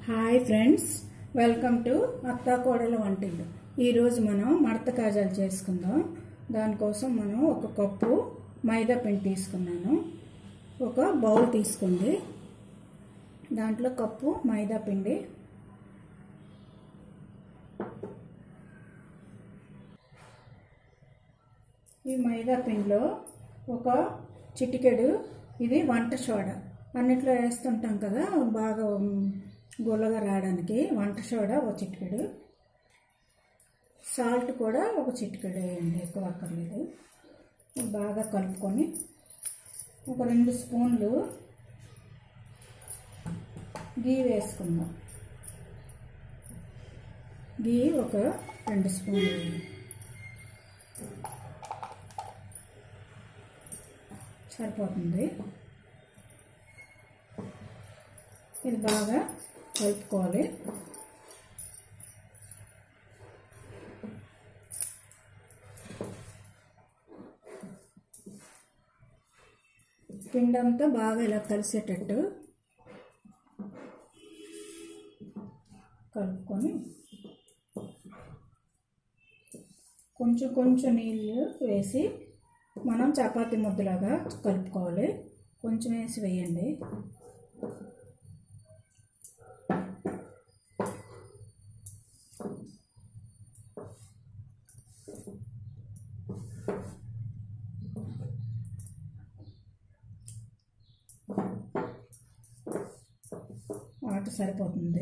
Hi friends welcome to అత్తా కోడల వంటిల్లు ఈరోజు మనం మడత కాజాలు చేసుకుందాం దానికోసం మనం ఒక కప్పు మైదా పిండి తీసుకున్నాను ఒక బౌల్ తీసుకోండి దాంట్లో కప్పు మైదా పిండి ఈ మైదా పిండిలో ఒక చిటికెడు ఇది వంట సోడా అన్నిట్లో వేస్తుంటాం కదా బాగా ఉమ్, గుల్లగా రావడానికి వంట సోడా ఒక చిటికెడు సాల్ట్ కూడా ఒక చిటికెడు వేయండి ఎక్కువ అక్కర్లేదు ఇది బాగా కలుపుకొని ఒక రెండు స్పూన్లు గీ వేసుకుందాం గీ ఒక రెండు స్పూన్లు వేయండి సరిపోతుంది ఇది బాగా కలుపుకోవాలి పిండి అంతా బాగా ఇలా కలిసేటట్టు కలుపుకొని కొంచెం కొంచెం నీళ్ళు వేసి మనం చపాతీ ముద్దలాగా కలుపుకోవాలి కొంచెం వేసి వేయండి వాటర్ సరిపోతుంది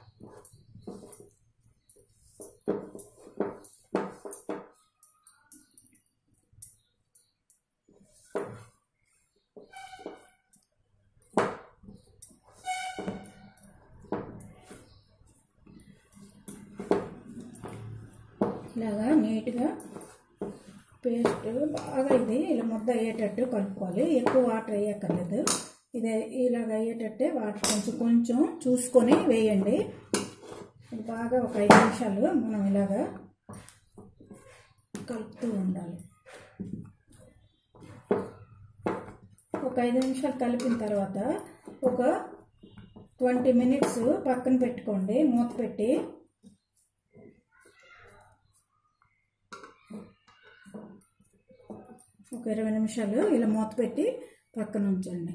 ఇలాగా నీట్గా పేస్ట్ బాగా ఇది ఇలా ముద్ద అయ్యేటట్టు కలుపుకోవాలి ఎక్కువ వాటర్ వేయక్కర్లేదు ఇది ఇలాగ అయ్యేటట్టే వాటర్ కొంచెం కొంచెం చూసుకొని వేయండి ఇది బాగా ఒక ఐదు నిమిషాలు మనం ఇలాగా కలుపుతూ ఉండాలి ఒక ఐదు నిమిషాలు కలిపిన తర్వాత ఒక ట్వంటీ మినిట్స్ పక్కన పెట్టుకోండి మూత పెట్టి ఒక ఇరవై నిమిషాలు ఇలా మూత పెట్టి పక్కన ఉంచండి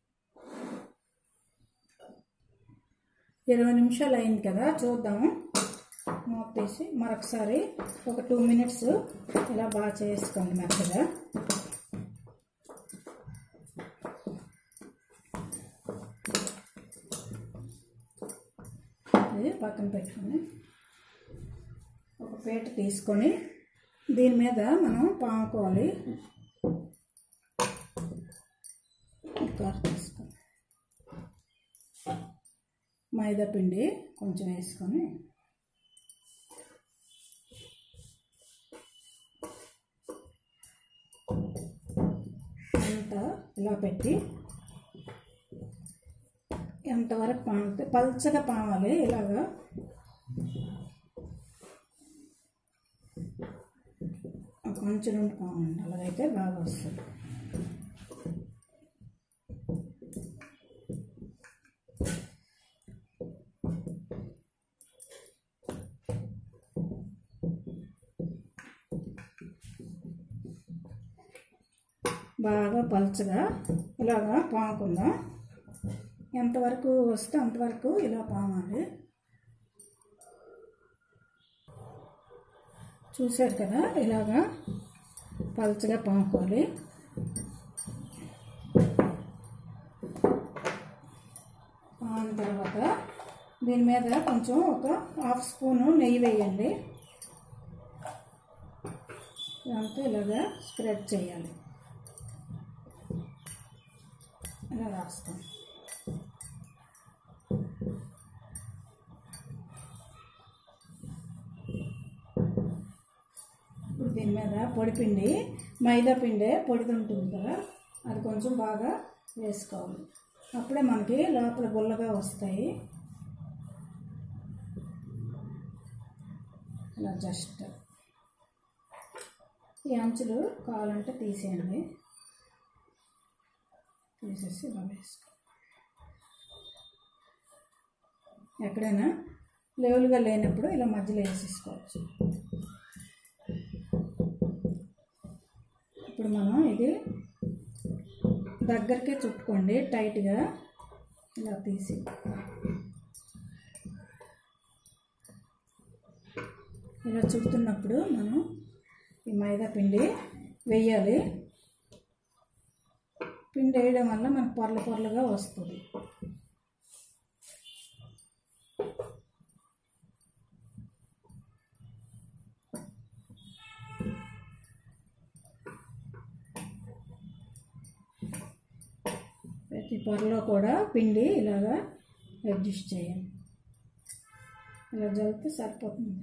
ఇరవై నిమిషాలు అయింది కదా చూద్దాం మూత తీసి మరొకసారి ఒక టూ మినిట్స్ ఇలా బాగా చేసుకోండి మెత్తగా ఇది పక్కన పెట్టుకొని ఒక పీట తీసుకొని దీని మీద మనం పాముకోవాలి కూర తీసుకొని మైదా పిండి కొంచెం వేసుకొని అంతా ఇలా పెట్టి ఎంతవరకు పాముతే పల్చగా పామాలి ఇలాగా కొంచెం నుండి పామండి అలాగైతే బాగా వస్తుంది బాగా పల్చగా ఇలాగా పాముకుందాం ఎంతవరకు వస్తే అంతవరకు ఇలా పామాలి చూశారు కదా ఇలాగా పల్చగా పాముకోవాలి పామిన తర్వాత దీని మీద కొంచెం ఒక హాఫ్ స్పూను నెయ్యి వేయండి ఇదంతా ఇలాగా స్ప్రెడ్ చేయాలి ఇలా రాస్తాం ఇప్పుడు దీని మీద పొడిపిండి మైదా పిండి పొడిది ఉంటుంది కదా అది కొంచెం బాగా వేసుకోవాలి అప్పుడే మనకి లోపల గుల్లగా వస్తాయి ఇలా జస్ట్ ఈ అంచులు కావాలంటే తీసేయండి తీసేసి ఇలా వేసుకో ఎక్కడైనా లెవెల్గా లేనప్పుడు ఇలా మధ్యలో వేసేసుకోవచ్చు ఇప్పుడు మనం ఇది దగ్గరికే చుట్టుకోండి టైట్గా ఇలా తీసి ఇలా చుడుతున్నప్పుడు మనం ఈ మైదా పిండి వేయాలి పిండి వేయడం వల్ల మనకు పొరలు పొరలుగా వస్తుంది ప్రతి పొరలో కూడా పిండి ఇలాగా అడ్జస్ట్ చేయండి ఇలా జరిగితే సరిపోతుంది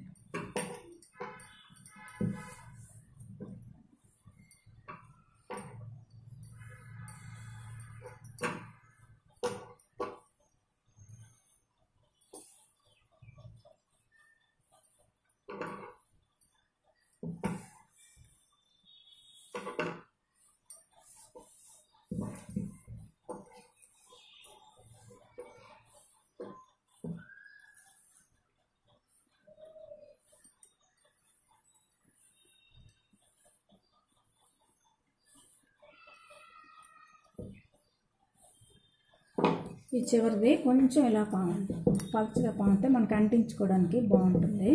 ఈ చివరిది కొంచెం ఇలా పామండి పలుచగా పామితే మనకు అంటించుకోవడానికి బాగుంటుంది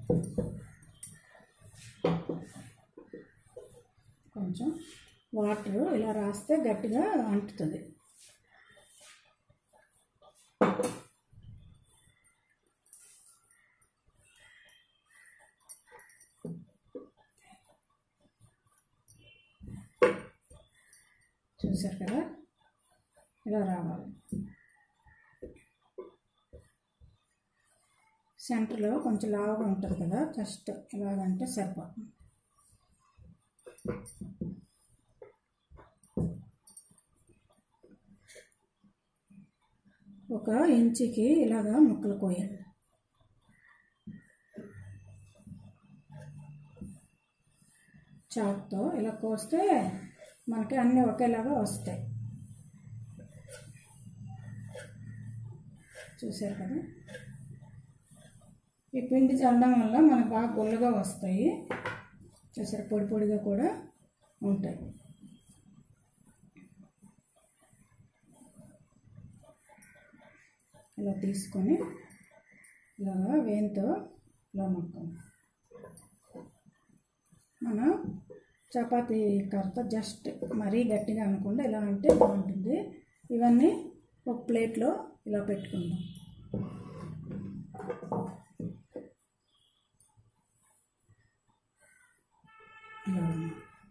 కొంచెం వాటర్ ఇలా రాస్తే గట్టిగా అంటుతుంది చూసారు కదా ఇలా రావాలి సెంటర్లో కొంచెం లావుగా ఉంటుంది కదా జస్ట్ ఇలాగంటే సరిపోతుంది ఒక ఇంచుకి ఇలాగా ముక్కలు కోయాలి చాక్తో ఇలా కోస్తే మనకి అన్నీ ఒకేలాగా వస్తాయి చూసారు కదా ఈ పిండి చల్లడం వల్ల మనకు బాగా గుల్లగా వస్తాయి చూసారు పొడి పొడిగా కూడా ఉంటాయి ఇలా తీసుకొని ఇలాగా వేయంతో ఇలా మొక్కం మన చపాతీ కర్త జస్ట్ మరీ గట్టిగా అనకుండా ఇలా అంటే బాగుంటుంది ఇవన్నీ ఒక ప్లేట్లో ఇలా పెట్టుకుందాం ఇలా ఉంది.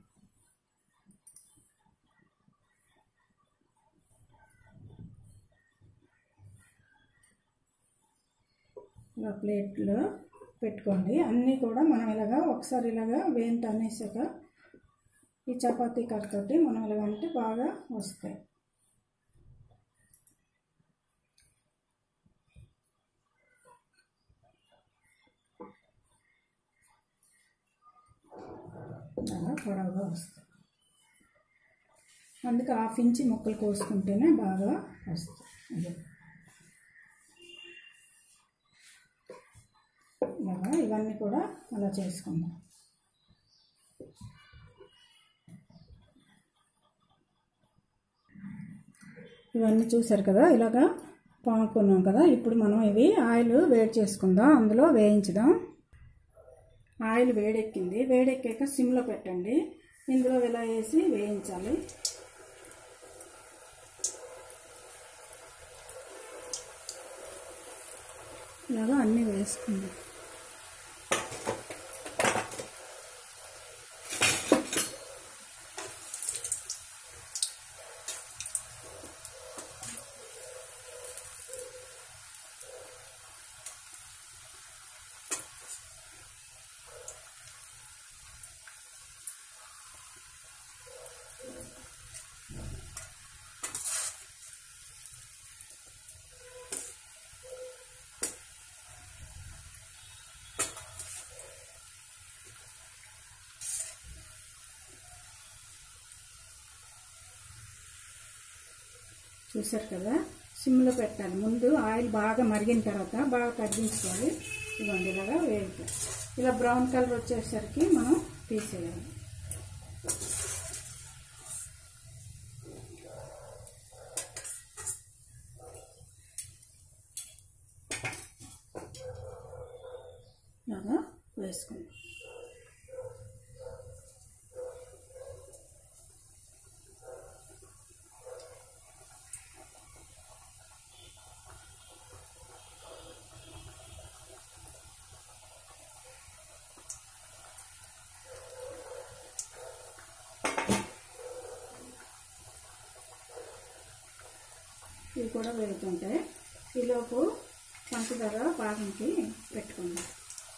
ఇలా ప్లేట్లో పెట్టుకోండి అన్నీ కూడా మనం ఇలాగా ఒకసారి ఇలాగా వేంత అనేసాక ఈ చపాతీ కట్టతోటి మనం ఇలాగ అంటే బాగా వస్తాయి అలా పొడవుగా వస్తాయి అందుకే హాఫ్ ఇంచి ముక్కలు కోసుకుంటేనే బాగా వస్తాయి అదే ఇలాగా ఇవన్నీ కూడా అలా చేసుకుందాం ఇవన్నీ చూసారు కదా ఇలాగా పాముకున్నాం కదా ఇప్పుడు మనం ఇవి ఆయిల్ వేడి చేసుకుందాం అందులో వేయించుదాం ఆయిల్ వేడెక్కింది వేడెక్కాక సిమ్లో పెట్టండి ఇందులో ఇలా వేసి వేయించాలి ఇలాగా అన్నీ వేసుకుందాం చూసారు కదా సిమ్లో పెట్టాలి ముందు ఆయిల్ బాగా మరిగిన తర్వాత బాగా తగ్గించుకోవాలి ఇదిగోండి ఇలాగా వేగుతాయి ఇలా బ్రౌన్ కలర్ వచ్చేసరికి మనం తీసేయాలి ఇలాగా వేసుకుందాం ఇవి కూడా వేగుతుంటాయి ఈలోపు పంచదార పాకంకి పెట్టుకుందాం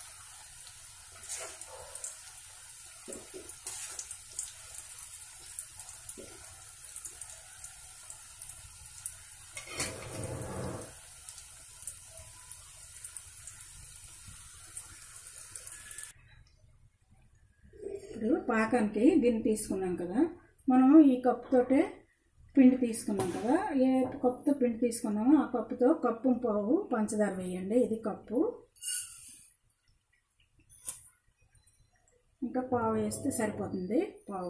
ఇప్పుడు పాకానికి గిన్నె తీసుకున్నాం కదా మనం ఈ కప్పుతోటే పిండి తీసుకున్నాం కదా ఏ కప్పుతో పిండి తీసుకున్నామో ఆ కప్పుతో కప్పు పావు పంచదార వేయండి ఇది కప్పు ఇంకా పావు వేస్తే సరిపోతుంది పావు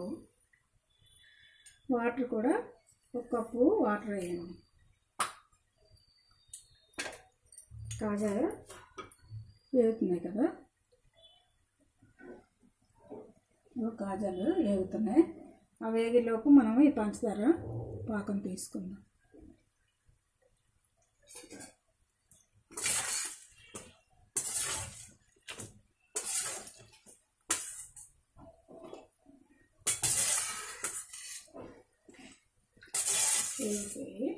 వాటర్ కూడా ఒక కప్పు వాటర్ వేయండి కాజా వేగుతున్నాయి కదా ఇవి కాజాలు వేగుతున్నాయి ఆ వేగిలోపు మనం ఈ పంచదార పాకం తీసుకుందాం వేగిపోయి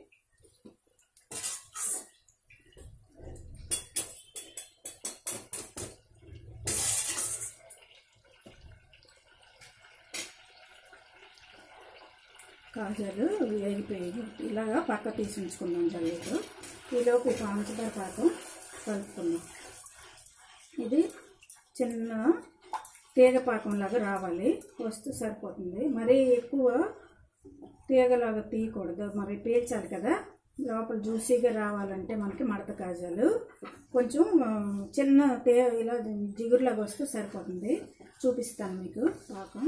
కాజాలు వేగిపోయి ఇలాగా పక్క తీసి ఉంచుకుందాం జల్లీలో ఈలోపు ఈ పంచదార పాకం కలుపుకుందాం ఇది చిన్న తీగ పాకంలాగా రావాలి వస్తే సరిపోతుంది మరీ ఎక్కువ తీగలాగా తీయకూడదు మరి పీల్చాలి కదా లోపల జ్యూసీగా రావాలంటే మనకి మడత కాజాలు కొంచెం ఆ, చిన్న తే ఇలా జిగురులాగా వస్తే సరిపోతుంది చూపిస్తాను మీకు పాకం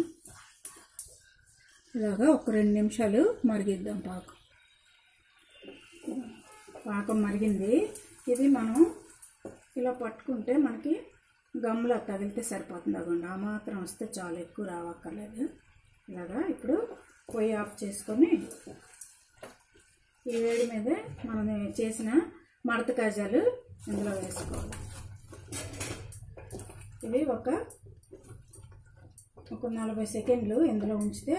ఇలాగా ఒక రెండు నిమిషాలు మరిగిద్దాం పాకం పాకం మరిగింది ఇది మనం ఇలా పట్టుకుంటే మనకి గమ్లా తగిలితే సరిపోతుంది అవ్వండి ఆ మాత్రం వస్తే చాలా ఎక్కువ రావక్కర్లేదు ఇలాగా ఇప్పుడు పొయ్యి ఆఫ్ చేసుకొని ఈ వేడి మీదే మనం చేసిన మడత కాజాలు ఇందులో వేసుకోవాలి ఇవి ఒక ఒక నలభై సెకండ్లు ఇందులో ఉంచితే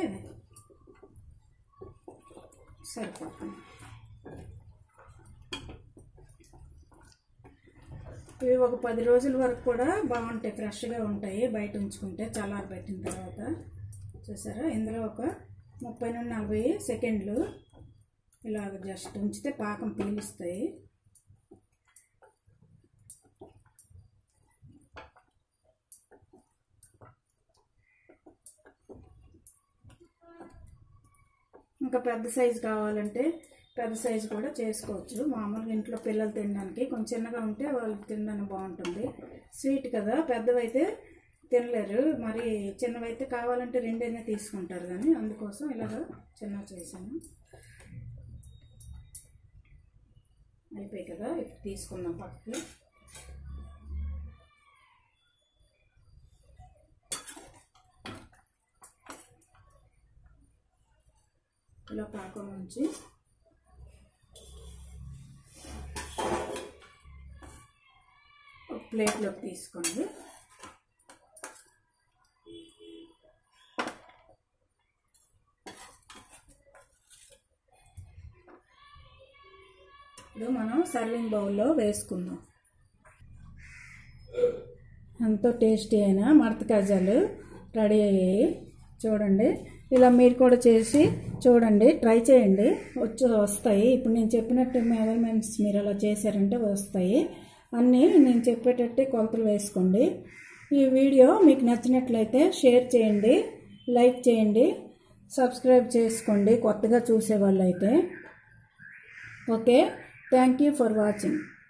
సరిపోతుంది ఇవి ఒక పది రోజుల వరకు కూడా బాగుంటాయి ఫ్రెష్గా ఉంటాయి బయట ఉంచుకుంటే చల్లారి పెట్టిన తర్వాత చూసారా ఇందులో ఒక ముప్పై నుండి నలభై సెకండ్లు ఇలాగ జస్ట్ ఉంచితే పాకం పీలుస్తాయి ఇంకా పెద్ద సైజు కావాలంటే పెద్ద సైజు కూడా చేసుకోవచ్చు మామూలుగా ఇంట్లో పిల్లలు తినడానికి కొంచెం చిన్నగా ఉంటే వాళ్ళకి తినడానికి బాగుంటుంది స్వీట్ కదా పెద్దవైతే తినలేరు మరి చిన్నవైతే కావాలంటే రెండైనా తీసుకుంటారు కానీ అందుకోసం ఇలాగ చిన్నవి చేశాను అయిపోయి కదా ఇప్పుడు తీసుకుందాం పక్కకి ఇలా పాకం ఉంచి ఒక ప్లేట్లోకి తీసుకోండి ఇప్పుడు మనం సర్వింగ్ బౌల్లో వేసుకుందాం ఎంతో టేస్టీ అయిన మడత కాజాలు రెడీ అయ్యాయి చూడండి ఇలా మీరు కూడా చేసి చూడండి ట్రై చేయండి వచ్చి వస్తాయి ఇప్పుడు నేను చెప్పినట్టు మెజర్మెంట్స్ మీరు అలా చేశారంటే వస్తాయి అన్నీ నేను చెప్పేటట్టే కొలతలు వేసుకోండి ఈ వీడియో మీకు నచ్చినట్లయితే షేర్ చేయండి లైక్ చేయండి సబ్స్క్రైబ్ చేసుకోండి కొత్తగా చూసే వాళ్ళైతే okay thank you for watching